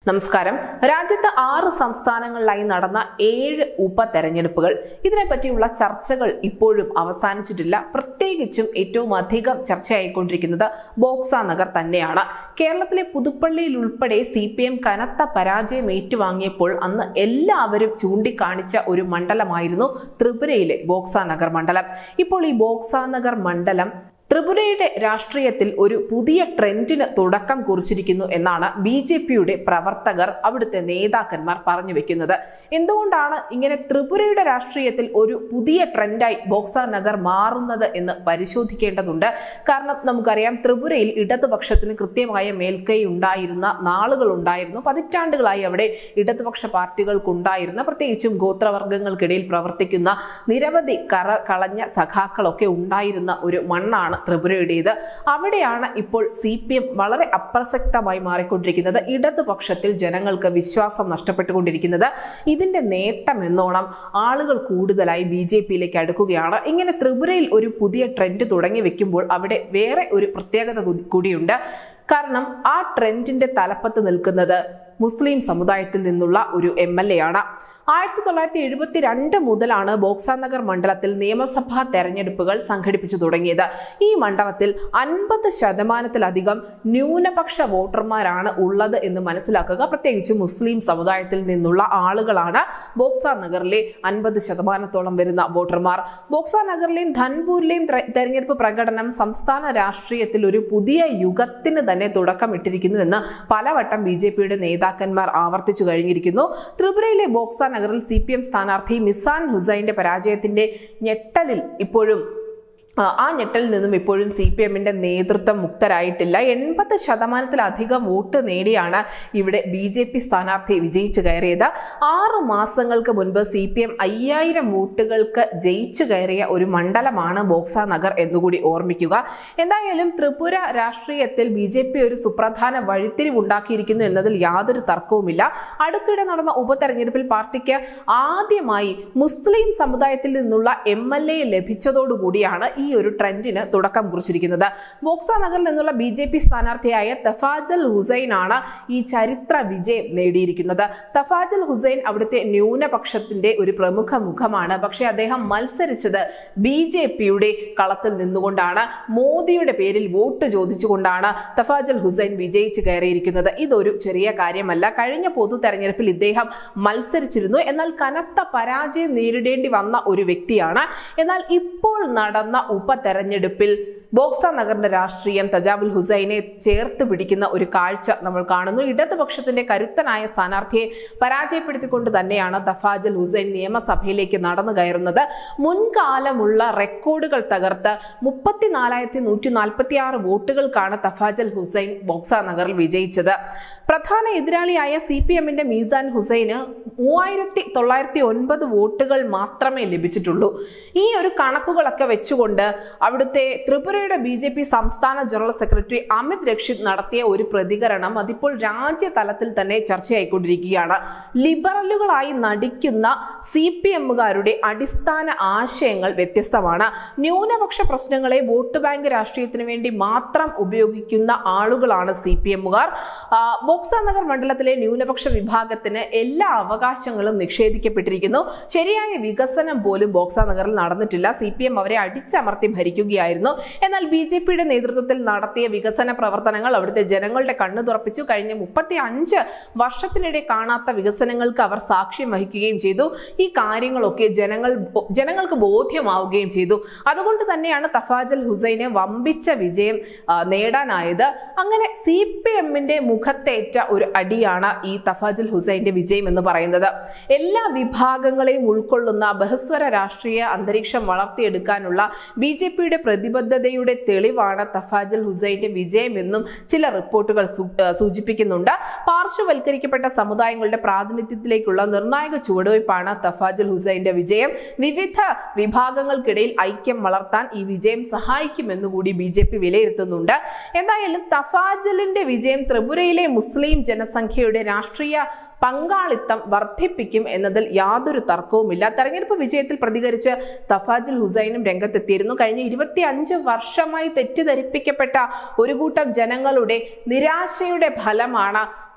നമസ്കാരം രാജ്യത്ത് ആറ് സംസ്ഥാനങ്ങളിലായി നടന്ന ഏഴ് ഉപതെരഞ്ഞെടുപ്പുകൾ ഇതിനെപ്പറ്റിയുള്ള ചർച്ചകൾ ഇപ്പോഴും അവസാനിച്ചിട്ടില്ല പ്രത്യേകിച്ചും ഏറ്റവും അധികം ചർച്ചയായിക്കൊണ്ടിരിക്കുന്നത് ബോക്സ നഗർ തന്നെയാണ് കേരളത്തിലെ പുതുപ്പള്ളിയിൽ ഉൾപ്പെടെ സി പി എം കനത്ത പരാജയം ഏറ്റുവാങ്ങിയപ്പോൾ അന്ന് എല്ലാവരും ചൂണ്ടിക്കാണിച്ച ഒരു മണ്ഡലമായിരുന്നു ത്രിപുരയിലെ ബോക്സ നഗർ മണ്ഡലം ഇപ്പോൾ ഈ ബോക്സ നഗർ മണ്ഡലം ത്രിപുരയുടെ രാഷ്ട്രീയത്തിൽ ഒരു പുതിയ ട്രെൻഡിന് തുടക്കം കുറിച്ചിരിക്കുന്നു എന്നാണ് ബി ജെ പിയുടെ പ്രവർത്തകർ അവിടുത്തെ നേതാക്കന്മാർ പറഞ്ഞു വെക്കുന്നത് എന്തുകൊണ്ടാണ് ഇങ്ങനെ ത്രിപുരയുടെ രാഷ്ട്രീയത്തിൽ ഒരു പുതിയ ട്രെൻഡായി ബോക്സ നഗർ മാറുന്നത് എന്ന് പരിശോധിക്കേണ്ടതുണ്ട് കാരണം നമുക്കറിയാം ത്രിപുരയിൽ ഇടതുപക്ഷത്തിന് കൃത്യമായ മേൽക്കൈ ഉണ്ടായിരുന്ന നാളുകൾ ഉണ്ടായിരുന്നു പതിറ്റാണ്ടുകളായി അവിടെ ഇടതുപക്ഷ പാർട്ടികൾക്കുണ്ടായിരുന്ന പ്രത്യേകിച്ചും ഗോത്രവർഗ്ഗങ്ങൾക്കിടയിൽ പ്രവർത്തിക്കുന്ന നിരവധി കറ കളഞ്ഞ സഖാക്കളൊക്കെ ഉണ്ടായിരുന്ന ഒരു മണ്ണാണ് ത്രിപുരയുടേത് അവിടെയാണ് ഇപ്പോൾ സി പി എം വളരെ അപ്രസക്തമായി മാറിക്കൊണ്ടിരിക്കുന്നത് ഇടതുപക്ഷത്തിൽ ജനങ്ങൾക്ക് വിശ്വാസം നഷ്ടപ്പെട്ടുകൊണ്ടിരിക്കുന്നത് ഇതിന്റെ നേട്ടം എന്നോണം ആളുകൾ കൂടുതലായി ബി ജെ പിയിലേക്ക് അടുക്കുകയാണ് ഇങ്ങനെ ത്രിപുരയിൽ ഒരു പുതിയ ട്രെൻഡ് തുടങ്ങി വെക്കുമ്പോൾ അവിടെ വേറെ ഒരു പ്രത്യേകത കൂ- കൂടിയുണ്ട് കാരണം ആ ട്രെൻഡിന്റെ തലപ്പത്ത് നിൽക്കുന്നത് മുസ്ലിം സമുദായത്തിൽ നിന്നുള്ള ഒരു എം എൽ എ ആണ് ആയിരത്തി തൊള്ളായിരത്തി എഴുപത്തി രണ്ട് മുതലാണ് ബോക്സാ നഗർ മണ്ഡലത്തിൽ നിയമസഭാ തെരഞ്ഞെടുപ്പുകൾ സംഘടിപ്പിച്ചു തുടങ്ങിയത് ഈ മണ്ഡലത്തിൽ അൻപത് ശതമാനത്തിലധികം ന്യൂനപക്ഷ വോട്ടർമാരാണ് ഉള്ളത് എന്ന് മനസ്സിലാക്കുക പ്രത്യേകിച്ച് മുസ്ലിം സമുദായത്തിൽ നിന്നുള്ള ആളുകളാണ് ബോക്സാ നഗറിലെ അൻപത് ശതമാനത്തോളം വരുന്ന വോട്ടർമാർ ബോക്സാ നഗറിലെയും ധൻപൂരിലെയും ത്ര- തെരഞ്ഞെടുപ്പ് പ്രകടനം സംസ്ഥാന രാഷ്ട്രീയത്തിൽ ഒരു പുതിയ യുഗത്തിന് തന്നെ തുടക്കമിട്ടിരിക്കുന്നു എന്ന് പലവട്ടം ബി ജെ പിയുടെ നേതാക്കന്മാർ ആവർത്തിച്ചു കഴിഞ്ഞിരിക്കുന്നു ത്രിപുരയിലെ ബോക്സ നഗറിൽ സി പി എം സ്ഥാനാർത്ഥി മിസാൻ ഹുസൈന്റെ പരാജയത്തിന്റെ ഞെട്ടലിൽ ഇപ്പോഴും ആ, ആ ഞെട്ടലിൽ നിന്നും ഇപ്പോഴും സി പി എമ്മിന്റെ നേതൃത്വം മുക്തരായിട്ടില്ല എൺപത് ശതമാനത്തിലധികം വോട്ട് നേടിയാണ് ഇവിടെ ബി ജെ പി സ്ഥാനാർത്ഥി വിജയിച്ചു കയറിയത് ആറ് മാസങ്ങൾക്ക് മുൻപ് സി പി എം അയ്യായിരം വോട്ടുകൾക്ക് ജയിച്ചു കയറിയ ഒരു മണ്ഡലമാണ് ബോക്സ നഗർ എന്നുകൂടി ഓർമ്മിക്കുക എന്തായാലും ത്രിപുര രാഷ്ട്രീയത്തിൽ ബി ജെ പി ഒരു സുപ്രധാന വഴിത്തിരിവുണ്ടാക്കിയിരിക്കുന്നു എന്നതിൽ യാതൊരു തർക്കവുമില്ല അടുത്തിടെ നടന്ന ഉപതെരഞ്ഞെടുപ്പിൽ പാർട്ടിക്ക് ആദ്യമായി മുസ്ലിം സമുദായത്തിൽ നിന്നുള്ള എം എൽ എ ലഭിച്ചതോടുകൂടിയാണ് ഈ ഒരു ട്രെൻഡിന് തുടക്കം കുറിച്ചിരിക്കുന്നത് ബോക്സ നഗറിൽ നിന്നുള്ള ബി ജെ പി സ്ഥാനാർത്ഥിയായ തഫാജൽ ഹുസൈൻ ആണ് ഈ ചരിത്ര വിജയം നേടിയിരിക്കുന്നത് തഫാജൽ ഹുസൈൻ അവിടുത്തെ ന്യൂനപക്ഷത്തിന്റെ ഒരു പ്രമുഖ മുഖമാണ് പക്ഷേ അദ്ദേഹം മത്സരിച്ചത് ബി ജെ പിയുടെ കളത്തിൽ നിന്നുകൊണ്ടാണ് മോദിയുടെ പേരിൽ വോട്ട് ചോദിച്ചുകൊണ്ടാണ് തഫാജൽ ഹുസൈൻ വിജയിച്ച് കയറിയിരിക്കുന്നത് ഇതൊരു ചെറിയ കാര്യമല്ല കഴിഞ്ഞ പൊതു തെരഞ്ഞെടുപ്പിൽ ഇദ്ദേഹം മത്സരിച്ചിരുന്നു എന്നാൽ കനത്ത പരാജയം നേരിടേണ്ടി വന്ന ഒരു വ്യക്തിയാണ് എന്നാൽ ഇപ്പോൾ നടന്ന ഉപതെരഞ്ഞെടുപ്പിൽ ബോക്സ നഗറിന്റെ രാഷ്ട്രീയം തജാബുൽ ഹുസൈനെ ചേർത്ത് പിടിക്കുന്ന ഒരു കാഴ്ച നമ്മൾ കാണുന്നു ഇടതുപക്ഷത്തിന്റെ കരുത്തനായ സ്ഥാനാർത്ഥിയെ പരാജയപ്പെടുത്തിക്കൊണ്ട് തന്നെയാണ് തഫാജൽ ഹുസൈൻ നിയമസഭയിലേക്ക് നടന്നു കയറുന്നത് മുൻകാലമുള്ള റെക്കോർഡുകൾ തകർത്ത് മുപ്പത്തിനാലായിരത്തി നൂറ്റി നാൽപ്പത്തി ആറ് വോട്ടുകൾക്കാണ് തഫാജൽ ഹുസൈൻ ബോക്സ നഗറിൽ വിജയിച്ചത് പ്രധാന എതിരാളിയായ സി പി എമ്മിന്റെ മീസാൻ ഹുസൈന് മൂവായിരത്തി തൊള്ളായിരത്തി ഒൻപത് വോട്ടുകൾ മാത്രമേ ലഭിച്ചിട്ടുള്ളൂ ഈ ഒരു കണക്കുകളൊക്കെ വെച്ചുകൊണ്ട് അവിടുത്തെ ത്രിപുരയുടെ ബി ജെ പി സംസ്ഥാന ജനറൽ സെക്രട്ടറി അമിത് രക്ഷിത് നടത്തിയ ഒരു പ്രതികരണം അതിപ്പോൾ രാജ്യതലത്തിൽ തന്നെ ചർച്ചയായിക്കൊണ്ടിരിക്കുകയാണ് ലിബറലുകളായി നടിക്കുന്ന സി പി എമ്മുകാരുടെ അടിസ്ഥാന ആശയങ്ങൾ വ്യത്യസ്തമാണ് ന്യൂനപക്ഷ പ്രശ്നങ്ങളെ വോട്ട് ബാങ്ക് രാഷ്ട്രീയത്തിന് വേണ്ടി മാത്രം ഉപയോഗിക്കുന്ന ആളുകളാണ് സി പി എമ്മുകാർ ബോക്സ നഗർ മണ്ഡലത്തിലെ ന്യൂനപക്ഷ വിഭാഗത്തിന് എല്ലാ അവകാശങ്ങളും നിഷേധിക്കപ്പെട്ടിരിക്കുന്നു ശരിയായ വികസനം പോലും ബോക്സ നഗറിൽ നടന്നിട്ടില്ല സി പി എം അവരെ അടിച്ചമർത്തി ഭരിക്കുകയായിരുന്നു എന്നാൽ ബി ജെ പിയുടെ നേതൃത്വത്തിൽ നടത്തിയ വികസന പ്രവർത്തനങ്ങൾ അവിടുത്തെ ജനങ്ങളുടെ കണ്ണു തുറപ്പിച്ചു കഴിഞ്ഞ മുപ്പത്തി അഞ്ച് വർഷത്തിനിടെ കാണാത്ത വികസനങ്ങൾക്ക് അവർ സാക്ഷ്യം വഹിക്കുകയും ചെയ്തു ഈ കാര്യങ്ങളൊക്കെ ജനങ്ങൾ ജനങ്ങൾക്ക് ബോധ്യമാവുകയും ചെയ്തു അതുകൊണ്ട് തന്നെയാണ് തഫാജൽ ഹുസൈന് വമ്പിച്ച വിജയം ആ, നേടാനായത് അങ്ങനെ സി പി എമ്മിന്റെ മുഖത്തേറ്റ ഒരു അടിയാണ് ഈ തഫാജുൽ ഹുസൈന്റെ വിജയം എന്ന് പറയുന്നത് എല്ലാ വിഭാഗങ്ങളെയും ഉൾക്കൊള്ളുന്ന ബഹസ്വര രാഷ്ട്രീയ അന്തരീക്ഷം വളർത്തിയെടുക്കാനുള്ള ബി ജെ പിയുടെ പ്രതിബദ്ധതയുടെ തെളിവാണ് തഫാജുൽ ഹുസൈന്റെ വിജയം എന്നും ചില റിപ്പോർട്ടുകൾ സൂ- ഏഹ് സൂചിപ്പിക്കുന്നുണ്ട് പാർശ്വവൽക്കരിക്കപ്പെട്ട സമുദായങ്ങളുടെ പ്രാതിനിധ്യത്തിലേക്കുള്ള നിർണായക ചുവടുവയ്പ്പാണ് തഫാജുൽ ഹുസൈന്റെ വിജയം വിവിധ വിഭാഗങ്ങൾക്കിടയിൽ ഐക്യം വളർത്താൻ ഈ വിജയം സഹായിക്കുമെന്നുകൂടി ബി ജെ പി വിലയിരുത്തുന്നുണ്ട് എന്തായാലും തഫാജലിന്റെ വിജയം ത്രിപുരയിലെ മുസ്ലിം ജനസംഖ്യയുടെ രാഷ്ട്രീയ പങ്കാളിത്തം വർദ്ധിപ്പിക്കും എന്നതിൽ യാതൊരു തർക്കവുമില്ല തെരഞ്ഞെടുപ്പ് വിജയത്തിൽ പ്രതികരിച്ച് തഫാജുൽ ഹുസൈനും രംഗത്തെത്തിയിരുന്നു കഴിഞ്ഞ ഇരുപത്തി അഞ്ച് വർഷമായി തെറ്റിദ്ധരിപ്പിക്കപ്പെട്ട ഒരു കൂട്ടം ജനങ്ങളുടെ നിരാശയുടെ ഫലമാണ്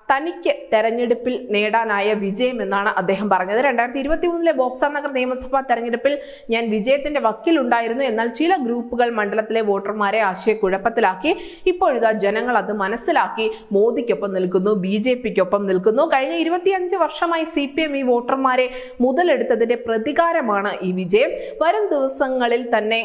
തനിക്ക് തെരഞ്ഞെടുപ്പിൽ നേടാനായ വിജയം എന്നാണ് അദ്ദേഹം പറഞ്ഞത് രണ്ടായിരത്തി ഇരുപത്തി മൂന്നിലെ ബോക്സർ നഗർ നിയമസഭാ തെരഞ്ഞെടുപ്പിൽ ഞാൻ വിജയത്തിന്റെ വക്കിലുണ്ടായിരുന്നു എന്നാൽ ചില ഗ്രൂപ്പുകൾ മണ്ഡലത്തിലെ വോട്ടർമാരെ ആശയക്കുഴപ്പത്തിലാക്കി ഇപ്പോഴിതാ ജനങ്ങൾ അത് മനസ്സിലാക്കി മോദിക്കൊപ്പം നിൽക്കുന്നു ബി ജെ പിക്കൊപ്പം നിൽക്കുന്നു കഴിഞ്ഞ ഇരുപത്തിയഞ്ച് വർഷമായി സി പി എം ഈ വോട്ടർമാരെ മുതലെടുത്തതിന്റെ പ്രതികാരമാണ് ഈ വിജയം വരും ദിവസങ്ങളിൽ തന്നെ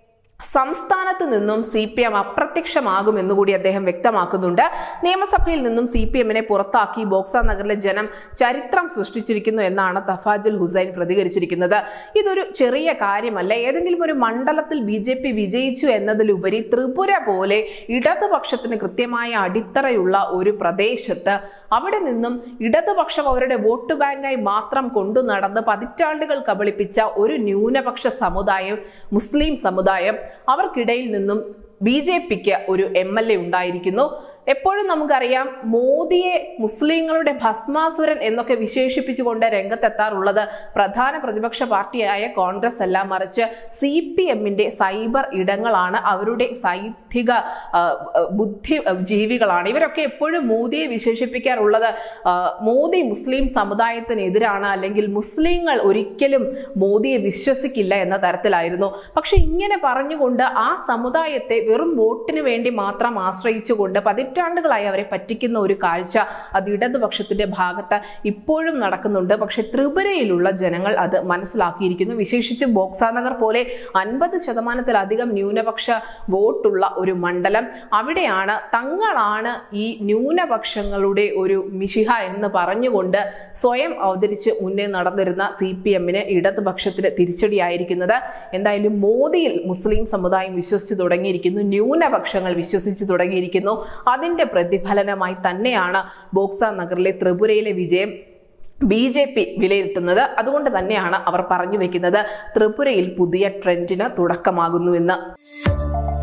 സംസ്ഥാനത്ത് നിന്നും സി പി എം അപ്രത്യക്ഷമാകുമെന്ന് കൂടി അദ്ദേഹം വ്യക്തമാക്കുന്നുണ്ട് നിയമസഭയിൽ നിന്നും സി പി എമ്മിനെ പുറത്താക്കി ബോക്സ നഗറിലെ ജനം ചരിത്രം സൃഷ്ടിച്ചിരിക്കുന്നു എന്നാണ് തഫാജുൽ ഹുസൈൻ പ്രതികരിച്ചിരിക്കുന്നത് ഇതൊരു ചെറിയ കാര്യമല്ല ഏതെങ്കിലും ഒരു മണ്ഡലത്തിൽ ബി ജെ പി വിജയിച്ചു എന്നതിലുപരി ത്രിപുര പോലെ ഇടതുപക്ഷത്തിന് കൃത്യമായ അടിത്തറയുള്ള ഒരു പ്രദേശത്ത് അവിടെ നിന്നും ഇടതുപക്ഷം അവരുടെ വോട്ട് ബാങ്കായി മാത്രം കൊണ്ടു നടന്ന് പതിറ്റാണ്ടുകൾ കബളിപ്പിച്ച ഒരു ന്യൂനപക്ഷ സമുദായം മുസ്ലിം സമുദായം അവർക്കിടയിൽ നിന്നും ബി ജെ പിക്ക് ഒരു എം എൽ എ ഉണ്ടായിരിക്കുന്നു എപ്പോഴും നമുക്കറിയാം മോദിയെ മുസ്ലിങ്ങളുടെ ഭസ്മാസുരൻ എന്നൊക്കെ വിശേഷിപ്പിച്ചുകൊണ്ട് രംഗത്തെത്താറുള്ളത് പ്രധാന പ്രതിപക്ഷ പാർട്ടിയായ കോൺഗ്രസ് അല്ല മറിച്ച് സി പി എമ്മിന്റെ സൈബർ ഇടങ്ങളാണ് അവരുടെ സൈദ്ധിക ആ, ബുദ്ധി ജീവികളാണ് ഇവരൊക്കെ എപ്പോഴും മോദിയെ വിശേഷിപ്പിക്കാറുള്ളത് ആ, മോദി മുസ്ലിം സമുദായത്തിനെതിരാണ് അല്ലെങ്കിൽ മുസ്ലിങ്ങൾ ഒരിക്കലും മോദിയെ വിശ്വസിക്കില്ല എന്ന തരത്തിലായിരുന്നു പക്ഷെ ഇങ്ങനെ പറഞ്ഞുകൊണ്ട് ആ സമുദായത്തെ വെറും വോട്ടിന് വേണ്ടി മാത്രം ആശ്രയിച്ചുകൊണ്ട് പതിറ്റാണ്ടുകളായി അവരെ പറ്റിക്കുന്ന ഒരു കാഴ്ച അത് ഇടതുപക്ഷത്തിന്റെ ഭാഗത്ത് ഇപ്പോഴും നടക്കുന്നുണ്ട് പക്ഷെ ത്രിപുരയിലുള്ള ജനങ്ങൾ അത് മനസ്സിലാക്കിയിരിക്കുന്നു വിശേഷിച്ച് ബോക്സാ നഗർ പോലെ അൻപത് ശതമാനത്തിലധികം ന്യൂനപക്ഷ വോട്ടുള്ള ഒരു മണ്ഡലം അവിടെയാണ് തങ്ങളാണ് ഈ ന്യൂനപക്ഷങ്ങളുടെ ഒരു മിഷിഹ എന്ന് പറഞ്ഞുകൊണ്ട് സ്വയം അവതരിച്ച് മുന്നേ നടന്നിരുന്ന സി പി എമ്മിന് ഇടതുപക്ഷത്തിന് തിരിച്ചടിയായിരിക്കുന്നത് എന്തായാലും മോദിയിൽ മുസ്ലിം സമുദായം വിശ്വസിച്ചു തുടങ്ങിയിരിക്കുന്നു ന്യൂനപക്ഷങ്ങൾ വിശ്വസിച്ചു തുടങ്ങിയിരിക്കുന്നു അതിന്റെ പ്രതിഫലനമായി തന്നെയാണ് ബോക്സ നഗറിലെ ത്രിപുരയിലെ വിജയം ബി ജെ പി വിലയിരുത്തുന്നത് അതുകൊണ്ട് തന്നെയാണ് അവർ പറഞ്ഞു വെക്കുന്നത് ത്രിപുരയിൽ പുതിയ ട്രെൻഡിന് തുടക്കമാകുന്നുവെന്ന്